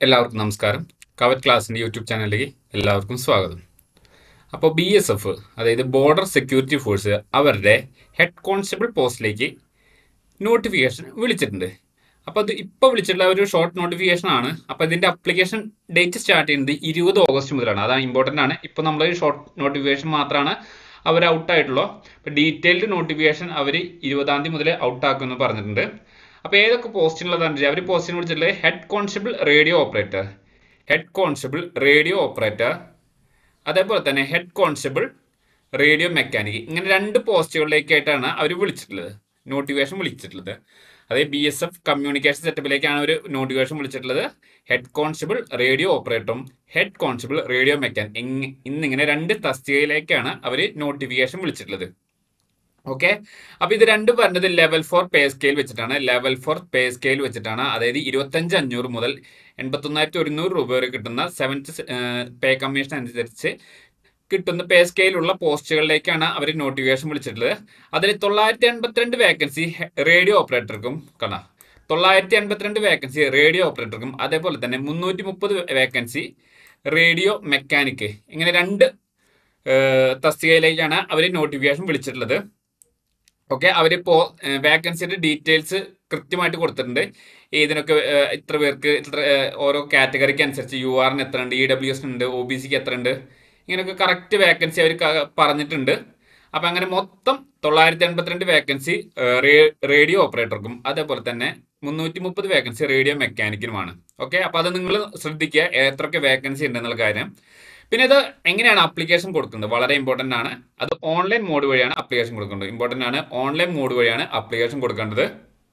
എല്ലാവർക്കും നമസ്കാരം covet ക്ലാസിൻ്റെ YouTube ചാനലിലേക്ക് എല്ലാവർക്കും സ്വാഗതം അപ്പോൾ ബി എസ് എഫ് അതായത് ബോർഡർ സെക്യൂരിറ്റി ഫോഴ്സ് അവരുടെ ഹെഡ് കോൺസ്റ്റബിൾ പോസ്റ്റിലേക്ക് നോട്ടിഫിക്കേഷൻ വിളിച്ചിട്ടുണ്ട് അപ്പോൾ അത് ഇപ്പോൾ വിളിച്ചിട്ടുള്ള ഒരു ഷോർട്ട് നോട്ടിഫിക്കേഷൻ ആണ് അപ്പോൾ ഇതിൻ്റെ അപ്ലിക്കേഷൻ ഡേറ്റ് സ്റ്റാർട്ട് ചെയ്യുന്നത് ഇരുപത് ഓഗസ്റ്റ് മുതലാണ് അതാണ് ഇമ്പോർട്ടൻ്റ് ആണ് ഇപ്പോൾ നമ്മൾ ഷോർട്ട് നോട്ടിഫിക്കേഷൻ മാത്രമാണ് അവർ ഔട്ടായിട്ടുള്ളൂ അപ്പോൾ ഡീറ്റെയിൽഡ് നോട്ടിഫിക്കേഷൻ അവർ ഇരുപതാം തീയതി മുതൽ ഔട്ടാക്കുമെന്ന് പറഞ്ഞിട്ടുണ്ട് അപ്പോൾ ഏതൊക്കെ പോസ്റ്റിനുള്ളതാണ് അവർ പോസ്റ്റിനെ വിളിച്ചിട്ടുള്ളത് head constable radio operator head constable radio operator അതേപോലെ തന്നെ ഹെഡ് കോൺസ്റ്റബിൾ റേഡിയോ മെക്കാനിക് ഇങ്ങനെ രണ്ട് പോസ്റ്റുകളിലേക്കായിട്ടാണ് അവർ വിളിച്ചിട്ടുള്ളത് നോട്ടിഫിക്കേഷൻ വിളിച്ചിട്ടുള്ളത് അതായത് ബി എസ് എഫ് കമ്മ്യൂണിക്കേഷൻ സെറ്റപ്പിലേക്കാണ് ഒരു നോട്ടിഫിക്കേഷൻ വിളിച്ചിട്ടുള്ളത് ഹെഡ് കോൺസ്റ്റബിൾ റേഡിയോ ഓപ്പറേറ്ററും ഹെഡ് കോൺസ്റ്റബിൾ റേഡിയോ മെക്കാനിക് ഇന്നിങ്ങനെ രണ്ട് തസ്തികയിലേക്കാണ് അവർ നോട്ടിഫിക്കേഷൻ വിളിച്ചിട്ടുള്ളത് ഓക്കെ അപ്പോൾ ഇത് രണ്ടും പറഞ്ഞത് ലെവൽ ഫോർ പേ സ്കെയിൽ വെച്ചിട്ടാണ് ലെവൽ ഫോർ പേ സ്കെയിൽ വെച്ചിട്ടാണ് അതായത് ഇരുപത്തഞ്ച് അഞ്ഞൂറ് മുതൽ എൺപത്തൊന്നായിരത്തി ഒരുന്നൂറ് രൂപ വരെ കിട്ടുന്ന സെവൻത്ത് പേ കമ്മീഷൻ അനുസരിച്ച് കിട്ടുന്ന പേ സ്കെയിലുള്ള പോസ്റ്റുകളിലേക്കാണ് അവർ നോട്ടിഫിക്കേഷൻ വിളിച്ചിട്ടുള്ളത് അതിൽ തൊള്ളായിരത്തി എൺപത്തിരണ്ട് വേക്കൻസി റേഡിയോ ഓപ്പറേറ്റർക്കും കാണാം തൊള്ളായിരത്തി എൺപത്തിരണ്ട് വേക്കൻസി റേഡിയോ ഓപ്പറേറ്റർക്കും അതേപോലെ തന്നെ മുന്നൂറ്റി മുപ്പത് വേക്കൻസി റേഡിയോ മെക്കാനിക്ക് ഇങ്ങനെ രണ്ട് തസ്തികയിലേക്കാണ് അവർ നോട്ടിഫിക്കേഷൻ വിളിച്ചിട്ടുള്ളത് ഓക്കെ അവരിപ്പോൾ വേക്കൻസിയുടെ ഡീറ്റെയിൽസ് കൃത്യമായിട്ട് കൊടുത്തിട്ടുണ്ട് ഏതിനൊക്കെ ഇത്ര പേർക്ക് ഇത്ര ഓരോ കാറ്റഗറിക്ക് അനുസരിച്ച് യു ആറിന് എത്ര ഉണ്ട് ഇ ഡബ്ല്യു എസ് ഉണ്ട് ഒ ബി സിക്ക് എത്ര ഉണ്ട് ഇങ്ങനെയൊക്കെ കറക്റ്റ് വേക്കൻസി അവർ പറഞ്ഞിട്ടുണ്ട് അപ്പം അങ്ങനെ മൊത്തം തൊള്ളായിരത്തി എൺപത്തിരണ്ട് വേക്കൻസി റേഡിയോ ഓപ്പറേറ്റർക്കും അതേപോലെ തന്നെ മുന്നൂറ്റി മുപ്പത് വേക്കൻസി റേഡിയോ മെക്കാനിക്കിനുമാണ് ഓക്കെ അപ്പോൾ അത് നിങ്ങൾ ശ്രദ്ധിക്കുക എത്രയൊക്കെ വേക്കൻസി ഉണ്ടെന്നുള്ള കാര്യം പിന്നെ ഇത് എങ്ങനെയാണ് ആപ്ലിക്കേഷൻ കൊടുക്കുന്നത് വളരെ ഇമ്പോർട്ടൻ്റ് ആണ് അത് ഓൺലൈൻ മോഡ് വഴിയാണ് ആപ്ലിക്കേഷൻ കൊടുക്കേണ്ടത് ഇമ്പോർട്ടൻ്റ് ആണ് ഓൺലൈൻ മോഡ് വഴിയാണ് ആപ്ലിക്കേഷൻ കൊടുക്കേണ്ടത്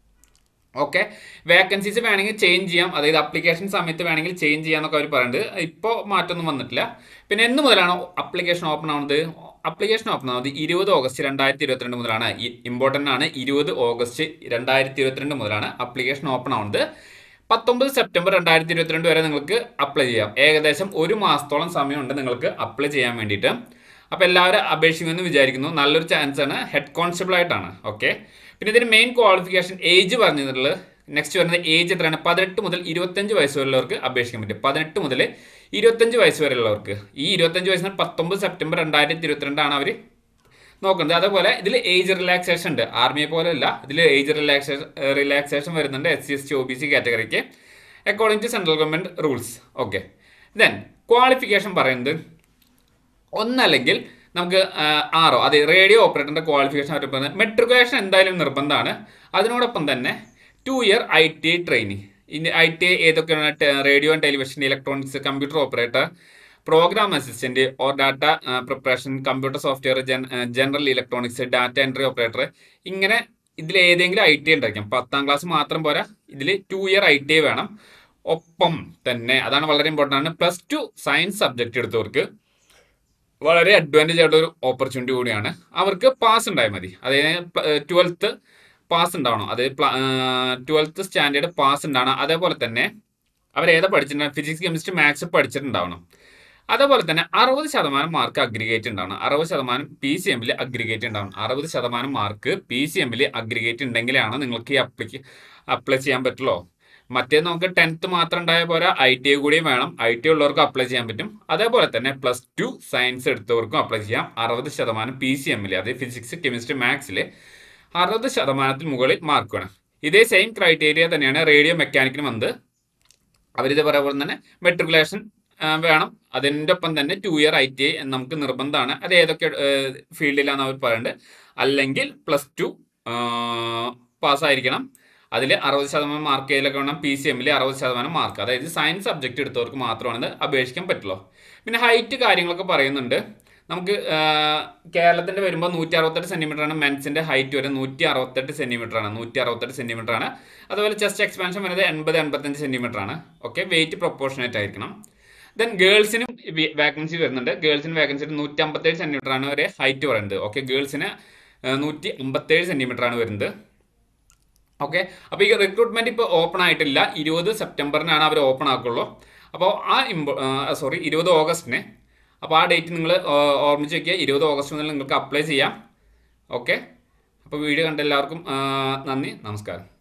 ഓക്കെ വേക്കൻസീസ് വേണമെങ്കിൽ ചേഞ്ച് ചെയ്യാം അതായത് അപ്ലിക്കേഷൻ സമയത്ത് വേണമെങ്കിൽ ചേഞ്ച് ചെയ്യാന്നൊക്കെ അവർ പറയുന്നുണ്ട് ഇപ്പോൾ മാറ്റമൊന്നും വന്നിട്ടില്ല പിന്നെ എന്ന് മുതലാണ് അപ്ലിക്കേഷൻ ഓപ്പൺ ആവുന്നത് അപ്ലിക്കേഷൻ ഓപ്പൺ ആവുന്നത് ഇരുപത് ഓഗസ്റ്റ് രണ്ടായിരത്തി ഇരുപത്തിരണ്ട് മുതലാണ് ഇമ്പോർട്ടൻ്റ് ആണ് ഇരുപത് ഓഗസ്റ്റ് രണ്ടായിരത്തി ഇരുപത്തിരണ്ട് മുതലാണ് അപ്ലിക്കേഷൻ ഓപ്പൺ ആവുന്നത് പത്തൊമ്പത് സെപ്റ്റംബർ രണ്ടായിരത്തി ഇരുപത്തിരണ്ട് വരെ നിങ്ങൾക്ക് അപ്ലൈ ചെയ്യാം ഏകദേശം ഒരു മാസത്തോളം സമയമുണ്ട് നിങ്ങൾക്ക് അപ്ലൈ ചെയ്യാൻ വേണ്ടിയിട്ട് അപ്പോൾ എല്ലാവരും അപേക്ഷിക്കുമെന്ന് വിചാരിക്കുന്നു നല്ലൊരു ചാൻസ് ആണ് ഹെഡ് കോൺസ്റ്റബിൾ ആയിട്ടാണ് ഓക്കെ പിന്നെ ഇതിന് മെയിൻ ക്വാളിഫിക്കേഷൻ ഏജ് പറഞ്ഞിട്ടുള്ളത് നെക്സ്റ്റ് വരുന്നത് ഏജ് എത്രയാണ് പതിനെട്ട് മുതൽ ഇരുപത്തഞ്ച് വയസ്സ് വരെയുള്ളവർക്ക് അപേക്ഷിക്കാൻ പറ്റും പതിനെട്ട് മുതൽ ഇരുപത്തഞ്ച് വയസ്സ് വരെയുള്ളവർക്ക് ഈ ഇരുപത്തഞ്ച് വയസ്സിന് പത്തൊമ്പത് സെപ്റ്റംബർ രണ്ടായിരത്തി ഇരുപത്തിരണ്ടാണ് അവർ നോക്കുന്നത് അതേപോലെ ഇതിൽ ഏജ് റിലാക്സേഷൻ ഉണ്ട് ആർമിയെ പോലെ അല്ല ഇതിൽ ഏജ് റിലാക്സേഷൻ റിലാക്സേഷൻ വരുന്നുണ്ട് S C S T O B C കാറ്റഗറിക്ക് according to central government rules okay then qualification പറയുന്നത് ഒന്നല്ലെങ്കിൽ നമുക്ക് ആറോ അതെ റേഡിയോ ഓപ്പറേറ്ററിൻ്റെ ക്വാളിഫിക്കേഷൻ അവർ പറയുന്നത് മെട്രിക്കുലേഷൻ എന്തായാലും നിർബന്ധമാണ് അതിനോടൊപ്പം തന്നെ two year I T I training ഇനി ഐ ടി ഐ ഏതൊക്കെയാണ് radio and television electronics computer operator programme assistant or data preparation computer software general electronics data entry operator ഇങ്ങനെ ഇതിൽ ഏതെങ്കിലും ഐ ടി ഉണ്ടായിരിക്കും പത്താം ക്ലാസ് മാത്രം പോരാ ഇതിൽ two year I T I വേണം ഒപ്പം തന്നെ അതാണ് വളരെ ഇമ്പോർട്ടൻ്റ് ആണ് പ്ലസ് ടു സയൻസ് സബ്ജക്റ്റ് എടുത്തവർക്ക് വളരെ അഡ്വാൻറ്റേജ് ആയിട്ടുള്ള ഒരു ഓപ്പർച്യൂണിറ്റി കൂടിയാണ് അവർക്ക് പാസ് ഉണ്ടായാൽ മതി അതായത് ട്വൽത്ത് പാസ് ഉണ്ടാവണം അത് ട്വൽത്ത് സ്റ്റാൻഡേർഡ് പാസ് ഉണ്ടാവണം അതേപോലെ തന്നെ അവർ ഏതാ പഠിച്ചിട്ടുണ്ടാവും ഫിസിക്സ് കെമിസ്ട്രി മാത്സ് പഠിച്ചിട്ടുണ്ടാവണം അതേപോലെ തന്നെ അറുപത് ശതമാനം മാർക്ക് അഗ്രിഗേറ്റ് ഉണ്ടാവണം അറുപത് ശതമാനം പി സി എമ്മിൽ അഗ്രിഗേറ്റ് ഉണ്ടാവണം അറുപത് ശതമാനം മാർക്ക് പി സി എമ്മിൽ അഗ്രിഗേറ്റ് ഉണ്ടെങ്കിലാണ് നിങ്ങൾക്ക് ഈ അപ്ലിക്ക് അപ്ലൈ ചെയ്യാൻ പറ്റുള്ളൂ മറ്റേ നമുക്ക് ടെൻത്ത് മാത്രം ഉണ്ടായ പോരാ ഐ ടി ഐ കൂടിയും വേണം ഐ ടി ഉള്ളവർക്കും അപ്ലൈ ചെയ്യാൻ പറ്റും അതേപോലെ തന്നെ പ്ലസ് ടു സയൻസ് എടുത്തവർക്കും അപ്ലൈ ചെയ്യാം അറുപത് ശതമാനം പി സി എമ്മിൽ അതായത് ഫിസിക്സ് കെമിസ്ട്രി മാത്സിൽ അറുപത് ശതമാനത്തിന് മുകളിൽ മാർക്ക് വേണം ഇതേ സെയിം ക്രൈറ്റീരിയ തന്നെയാണ് റേഡിയോ മെക്കാനിക്കിന് വന്നത് അവരിത് പറയുമ്പോൾ തന്നെ മെട്രിക്കുലേഷൻ വേണം അതിൻ്റെ ഒപ്പം തന്നെ two year I T I നമുക്ക് നിർബന്ധമാണ് അത് ഏതൊക്കെ ഫീൽഡിലാണ് അവർ പറയുന്നത് അല്ലെങ്കിൽ പ്ലസ് ടു പാസ്സായിരിക്കണം അതിൽ അറുപത് ശതമാനം മാർക്ക് ചെയ്യലൊക്കെ വേണം പി സി എമ്മിൽ അറുപത് ശതമാനം മാർക്ക് അതായത് സയൻസ് സബ്ജക്റ്റ് എടുത്തവർക്ക് മാത്രമാണ് ഇത് അപേക്ഷിക്കാൻ പറ്റുള്ളൂ പിന്നെ ഹൈറ്റ് കാര്യങ്ങളൊക്കെ പറയുന്നുണ്ട് നമുക്ക് കേരളത്തിൻ്റെ വരുമ്പോൾ നൂറ്റി അറുപത്തെട്ട് സെൻറ്റിമീറ്റർ ആണ് മെൻസിൻ്റെ ഹൈറ്റ് വരെ നൂറ്റി അറുപത്തെട്ട് സെൻറ്റിമീറ്റർ ആണ് നൂറ്റി അറുപത്തെട്ട് സെൻറ്റിമീറ്റർ ആണ് അതുപോലെ ചെസ്റ്റ് എക്സ്പാൻഷൻ വരുന്നത് എൺപത് എൺപത്തഞ്ച് സെൻറ്റിമീറ്റർ ആണ് ഓക്കെ വെയിറ്റ് പ്രൊപ്പോർഷനേറ്റ് ആയിരിക്കണം ദെൻ ഗേൾസിനും വാക്കൻസി വരുന്നുണ്ട് ഗേൾസിന് വാക്കൻസി നൂറ്റി അമ്പത്തേഴ് സെൻറ്റിമീറ്റർ ആണ് വരെ ഹൈറ്റ് പറയുന്നത് ഓക്കെ ഗേൾസിന് നൂറ്റി അമ്പത്തേഴ് സെൻറ്റിമീറ്റർ ആണ് വരുന്നത് ഓക്കെ അപ്പോൾ ഈ റിക്രൂട്ട്മെൻറ്റ് ഇപ്പോൾ ഓപ്പൺ ആയിട്ടില്ല ഇരുപത് സെപ്റ്റംബറിനാണ് അവർ ഓപ്പൺ ആക്കുള്ളൂ അപ്പോൾ ആ ഇമ്പോ സോറി ഇരുപത് ഓഗസ്റ്റിന് അപ്പോൾ ആ ഡേറ്റ് നിങ്ങൾ ഓർമ്മിച്ച് വയ്ക്കുക ഇരുപത് ഓഗസ്റ്റ് മുതൽ നിങ്ങൾക്ക് അപ്ലൈ ചെയ്യാം ഓക്കെ അപ്പോൾ വീഡിയോ കണ്ട എല്ലാവർക്കും നന്ദി നമസ്കാരം